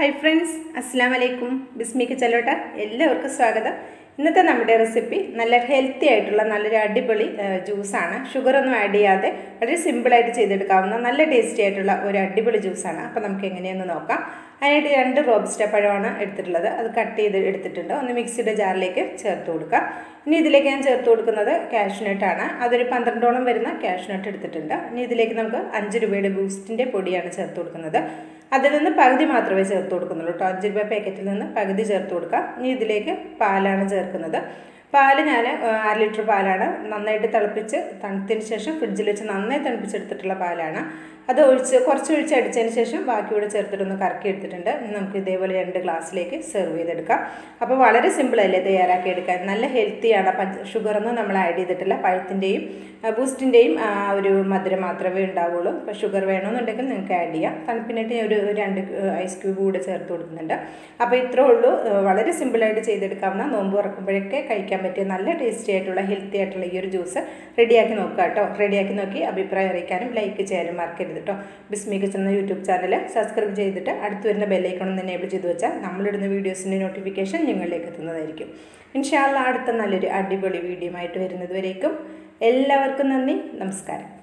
hi friends അസ്സാം വലൈക്കും ബിസ്മി കിച്ചലോട്ട എല്ലാവർക്കും സ്വാഗതം ഇന്നത്തെ നമ്മുടെ റെസിപ്പി നല്ല ഹെൽത്തി ആയിട്ടുള്ള നല്ലൊരു അടിപൊളി ജ്യൂസാണ് ഷുഗറൊന്നും ആഡ് ചെയ്യാതെ വളരെ സിമ്പിളായിട്ട് ചെയ്തെടുക്കാവുന്ന നല്ല ടേസ്റ്റി ആയിട്ടുള്ള ഒരു അടിപൊളി ജ്യൂസാണ് അപ്പോൾ നമുക്ക് എങ്ങനെയെന്ന് നോക്കാം അതിനായിട്ട് രണ്ട് റോബസ്റ്റ പഴമാണ് എടുത്തിട്ടുള്ളത് അത് കട്ട് ചെയ്ത് എടുത്തിട്ടുണ്ട് ഒന്ന് മിക്സിയുടെ ജാറിലേക്ക് ചേർത്ത് കൊടുക്കാം ഇനി ഇതിലേക്ക് ഞാൻ ചേർത്ത് കൊടുക്കുന്നത് കാഷ്നട്ടാണ് അതൊരു പന്ത്രണ്ടോളം വരുന്ന കാഷ്നട്ട് എടുത്തിട്ടുണ്ട് ഇനി ഇതിലേക്ക് നമുക്ക് അഞ്ച് രൂപയുടെ ബൂസ്റ്റിൻ്റെ പൊടിയാണ് ചേർത്ത് കൊടുക്കുന്നത് അതിൽ നിന്ന് പകുതി മാത്രമേ ചേർത്ത് കൊടുക്കുന്നുള്ളൂ കേട്ടോ അഞ്ച് രൂപ പാക്കറ്റിൽ നിന്ന് പകുതി ചേർത്ത് കൊടുക്കാം ഇനി ഇതിലേക്ക് പാലാണ് ചേർക്കുന്നത് പാല് ഞാൻ അര ലിറ്റർ പാലാണ് നന്നായിട്ട് തിളപ്പിച്ച് തണുത്തതിന് ശേഷം ഫ്രിഡ്ജിൽ വെച്ച് നന്നായി തണുപ്പിച്ചെടുത്തിട്ടുള്ള പാലാണ് അത് ഒഴിച്ച് കുറച്ച് ഒഴിച്ച് അടിച്ചതിന് ശേഷം ബാക്കി കൂടെ ചേർത്തിട്ടൊന്ന് കറക്കി എടുത്തിട്ടുണ്ട് ഇനി നമുക്ക് ഇതേപോലെ രണ്ട് ഗ്ലാസ്സിലേക്ക് സെർവ് ചെയ്തെടുക്കാം അപ്പോൾ വളരെ സിമ്പിളല്ലേ തയ്യാറാക്കി എടുക്കാൻ നല്ല ഹെൽത്തിയാണ് പഞ്ച ഷുഗറൊന്നും നമ്മൾ ആഡ് ചെയ്തിട്ടില്ല പഴത്തിൻ്റെയും ബൂസ്റ്റിൻ്റെയും ആ ഒരു മധുരം മാത്രമേ ഉണ്ടാവുള്ളൂ അപ്പോൾ ഷുഗർ വേണമെന്നുണ്ടെങ്കിൽ നിങ്ങൾക്ക് ആഡ് ചെയ്യാം തണുപ്പിനായിട്ട് ഞാൻ ഒരു രണ്ട് ഐസ് ക്യൂബ് കൂടെ ചേർത്ത് കൊടുക്കുന്നുണ്ട് അപ്പോൾ ഇത്രേ ഉള്ളൂ വളരെ സിമ്പിളായിട്ട് ചെയ്തെടുക്കാവുന്ന നോമ്പ് തുറക്കുമ്പോഴൊക്കെ കഴിക്കാൻ പറ്റിയ നല്ല ടേസ്റ്റി ആയിട്ടുള്ള ഹെൽത്തി ആയിട്ടുള്ള ഈ ഒരു ജ്യൂസ് റെഡിയാക്കി നോക്കുക കേട്ടോ റെഡിയാക്കി നോക്കി അഭിപ്രായം അറിയിക്കാനും ലൈക്ക് ചെയ്യാനും മറക്കരുത് കേട്ടോ ബിസ്മി കിച്ചൻ എന്ന യൂട്യൂബ് ചാനൽ സബ്സ്ക്രൈബ് ചെയ്തിട്ട് അടുത്ത് വരുന്ന ബെല്ലൈക്കണം തന്നെ എനേബിൾ ചെയ്ത് വെച്ചാൽ നമ്മളിടുന്ന വീഡിയോസിൻ്റെ നോട്ടിഫിക്കേഷൻ നിങ്ങളിലേക്ക് എത്തുന്നതായിരിക്കും ഇൻഷാല്ല അടുത്ത നല്ലൊരു അടിപൊളി വീഡിയോ ആയിട്ട് വരുന്നത് വരേക്കും എല്ലാവർക്കും നന്ദി നമസ്കാരം